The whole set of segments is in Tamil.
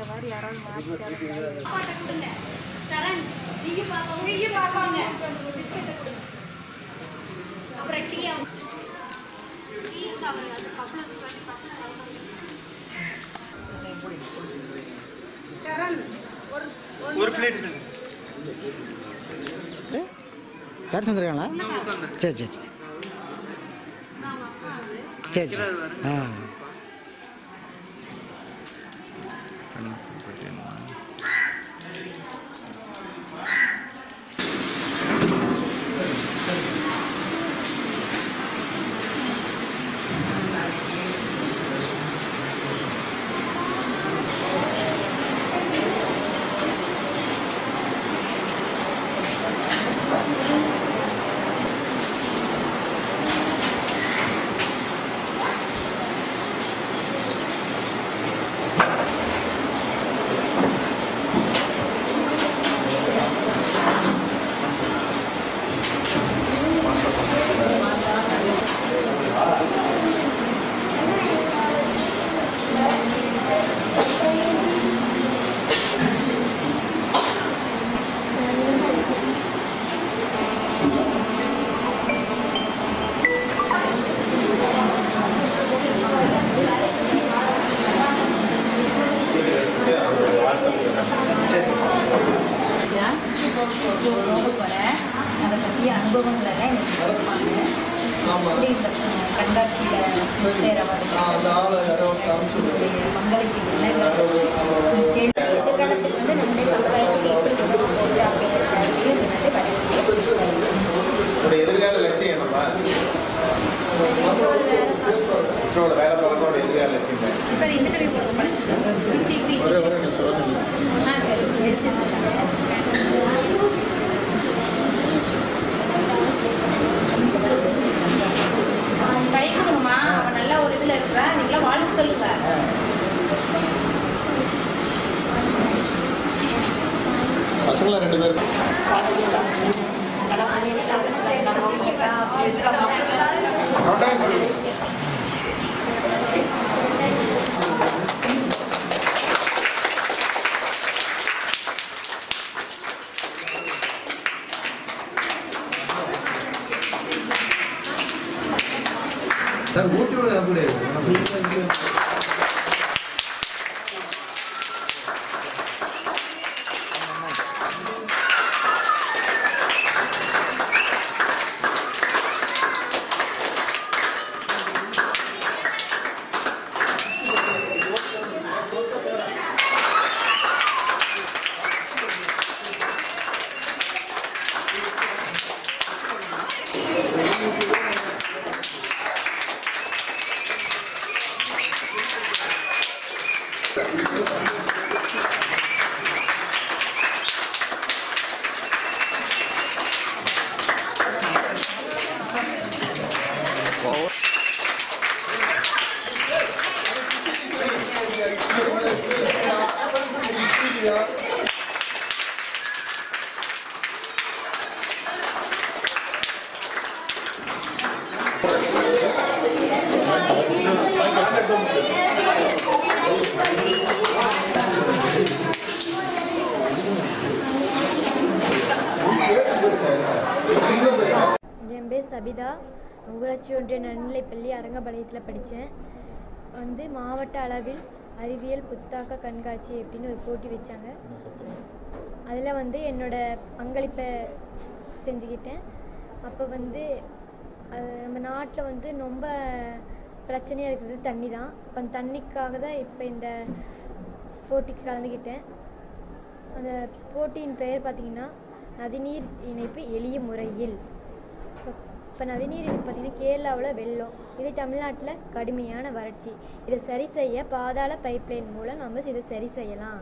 மாதிரி யாராவது மாற்றிட்டாங்க பாட்டை கொடுங்க சரண் நீயும் பாப்பாவும் நீயும் பாப்பாங்க பிஸ்கெட்டை கொடுங்க அப்புறம் டீ டீ கவர் அது கப்பல் ஒரு பிளேட் யார் செஞ்சுருக்காங்களா சரி சரி சரி சரி சரி ஆ போக போகிறேன் அதை பற்றிய அனுபவங்களை எல்லாம் எனக்கு சொல்லுவாங்க எப்படி இந்த கண்காட்சியில் சேரவது பங்களிப்பு என்ன கேள்வி எதிர்காலத்தில் வந்து நம்முடைய சமுதாயத்துக்கு எப்படி கொண்டு போகுது அப்படிங்கிறதையும் வந்து படிச்சு உங்களுடைய எதிர்கால லட்சியம் என்னம்மா இஸ்ரோட வேலை பார்க்கறதோட எதிர்கால லட்சியம் என்ன? சார் இந்த டைம் போடுவோம் ஒரே ஒரு நிமிஷம், ஒரு நிமிஷம். ஆ சரி கை கொடுங்கம்மா அவன் நல்லா ஒரு இதில் இருக்கிறான் நீங்களாம் வாழ்த்து சொல்லுங்க பசங்களா ரெண்டு பேரும் கட்டாயம் சொல்லுங்க. என் பேர் சபிதா ஊராட்சி ஒன்றிய நடுநிலைப்பள்ளி அரங்கபாளையத்தில் படித்தேன் வந்து மாவட்ட அளவில் அறிவியல் புத்தாக்க கண்காட்சி அப்படின்னு ஒரு போட்டி வச்சாங்க அதில் வந்து என்னோட பங்களிப்பை செஞ்சுக்கிட்டேன் அப்போ வந்து அஹ், நம்ம நாட்டில் வந்து ரொம்ப பிரச்சனையாக இருக்கிறது தண்ணி தான் இப்போ அந்த தண்ணிக்காக தான் இப்போ இந்த போட்டிக்கு கலந்துக்கிட்டேன் அந்த போட்டியின் பெயர் பார்த்தீங்கன்னா நதிநீர் இணைப்பு எளிய முறையில் இப்போ இப்போ நதிநீர் இணைப்பு பார்த்தீங்கன்னா கேரளாவில் வெள்ளம் இதே தமிழ்நாட்டில் கடுமையான வறட்சி இதை சரி செய்ய பாதாள பைப்லைன் மூலம் நம்ம இதை சரி செய்யலாம்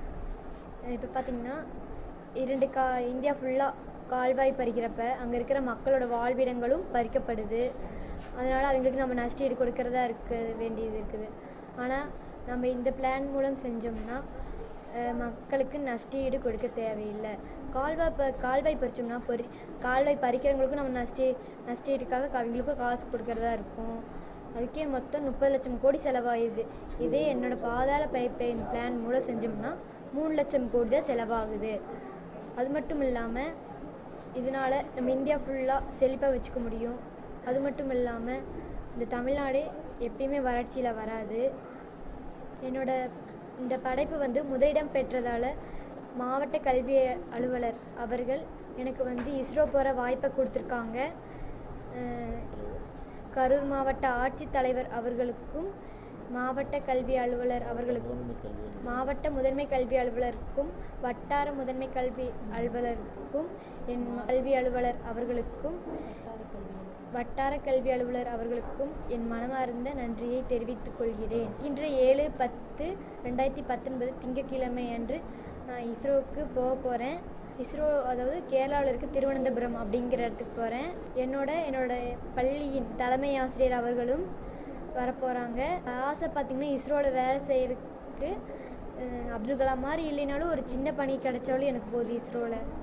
இப்போ பார்த்தீங்கன்னா இரண்டு கா இந்தியா ஃபுல்லாக கால்வாய் பறிக்கிறப்ப அங்கே இருக்கிற மக்களோட வாழ்விடங்களும் பறிக்கப்படுது அதனால் அவங்களுக்கு நம்ம நஷ்டஈடு கொடுக்கறதா இருக்க வேண்டியது இருக்குது ஆனால் நம்ம இந்த பிளான் மூலம் செஞ்சோம்னா அஹ், மக்களுக்கு நஷ்டஈடு கொடுக்க தேவையில்லை கால்வாய் ப கால்வாய் பறிச்சோம்னா பொறி கால்வாய் பறிக்கிறவங்களுக்கும் நம்ம நஷ்டீ நஷ்டஈடுக்காக அவங்களுக்கும் காசு கொடுக்கறதா இருக்கும் அதுக்கே மொத்தம் முப்பது லட்சம் கோடி செலவாகுது இதே என்னோட பாதாள பைப்லைன் பிளான் மூலம் செஞ்சோம்னா மூணு லட்சம் கோடி தான் செலவாகுது அது மட்டும் இல்லாமல் இதனால் நம்ம இந்தியா ஃபுல்லாக செழிப்பாக வச்சுக்க முடியும் அது மட்டும் இல்லாமல் இந்த தமிழ்நாடே எப்பயுமே வறட்சியில் வராது என்னோட இந்த படைப்பு வந்து முதலிடம் பெற்றதால் மாவட்ட கல்வி அலுவலர் அவர்கள் எனக்கு வந்து இஸ்ரோ போகிற வாய்ப்பை கொடுத்துருக்காங்க அஹ் கரூர் மாவட்ட ஆட்சித்தலைவர் அவர்களுக்கும் மாவட்ட கல்வி அலுவலர் அவர்களுக்கும் மாவட்ட முதன்மை கல்வி அலுவலருக்கும் வட்டார முதன்மை கல்வி அலுவலருக்கும் என் கல்வி அலுவலர் அவர்களுக்கும் வட்டார கல்வி அலுவலர் அவர்களுக்கும் என் மனமார்ந்த நன்றியை தெரிவித்துக் கொள்கிறேன் இன்று ஏழு பத்து ரெண்டாயிரத்தி பத்தொன்பது திங்கட்கிழமை அன்று நான் இஸ்ரோவுக்கு போக போகிறேன் இஸ்ரோ அதாவது கேரளாவில் இருக்க திருவனந்தபுரம் அப்படிங்கிற இடத்துக்கு போகிறேன் என்னோட என்னோட பள்ளியின் தலைமை ஆசிரியர் அவர்களும் வரப்போகிறாங்க ஆசை பார்த்திங்கன்னா இஸ்ரோவில் வேலை செய்கிறதுக்கு அப்துல் கலாம் மாதிரி இல்லைனாலும் ஒரு சின்ன பணி கிடைச்சாலும் எனக்கு போதும் இஸ்ரோவில்